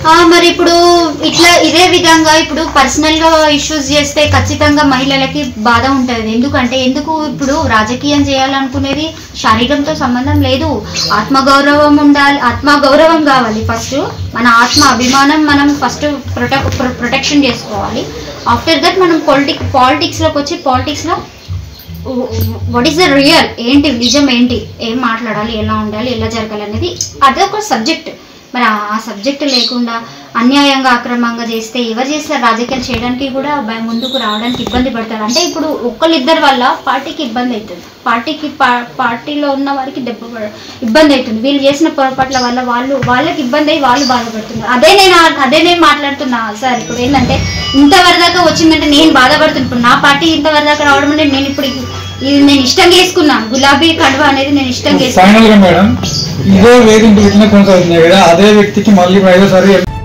ఆ, మరి ఇప్పుడు ఇట్లా ఇదే విధంగా ఇప్పుడు పర్సనల్ గా ఇష్యూస్ చేస్తే ఖచ్చితంగా మహిళలకి బాధ ఉంటది ఎందుకంటే ఎందుకు ఇప్పుడు రాజకీయం చేయాలనుకునేది శరీరంతో సంబంధం లేదు ఆత్మగౌరవం ఉండాలి ఆత్మగౌరవం కావాలి ఫస్ట్ మన ఆత్మ అభిమానం మనం ఫస్ట్ ప్రొటెక్ ప్రొటెక్షన్ చేసుకోవాలి ఆఫ్టర్ దట్ మనం పొలిటిక్ పాలిటిక్స్లోకి వచ్చి పాలిటిక్స్లో వాట్ ఈస్ ద రియల్ ఏంటి నిజం ఏంటి ఏం మాట్లాడాలి ఎలా ఉండాలి ఎలా జరగాలి అనేది అదొక సబ్జెక్ట్ మరి ఆ సబ్జెక్ట్ లేకుండా అన్యాయంగా అక్రమంగా చేస్తే ఎవరు చేస్తారు రాజకీయాలు చేయడానికి కూడా భయ- ముందుకు రావడానికి ఇబ్బంది పడతారు అంటే ఇప్పుడు ఒక్కళ్ళిద్దరి వల్ల పార్టీకి ఇబ్బంది అవుతుంది పార్టీకి పా- పార్టీలో ఉన్న వారికి దెబ్బ పడ- ఇబ్బంది అవుతుంది వీళ్ళు చేసిన పొరపాట్ల వల్ల వాళ్ళు వాళ్ళకి ఇబ్బంది అయ్యి వాళ్ళు బాధపడుతున్నారు అదే నేను ఆ- అదే నేను మాట్లాడుతున్నా సార్ ఇప్పుడు ఏంటంటే ఇంతవరకు దాకా వచ్చిందంటే నేను బాధపడుతున్నా ఇప్పుడు నా పార్టీ ఇంతవరకు దాకా రావడం అంటే నేను ఇప్పుడు ఇది ఇది నేను ఇష్టంగా వేసుకున్నాను గులాబీ కడువ అనేది నేను ఇష్టంగా వేసుకున్నాను ఫైనల్ గా మేడం ఇదే వేదిక ఇట్లా కొనసాగుతున్నాయి కదా అదే వ్యక్తికి మళ్ళీ ఇప్పుడు ఐదోసారి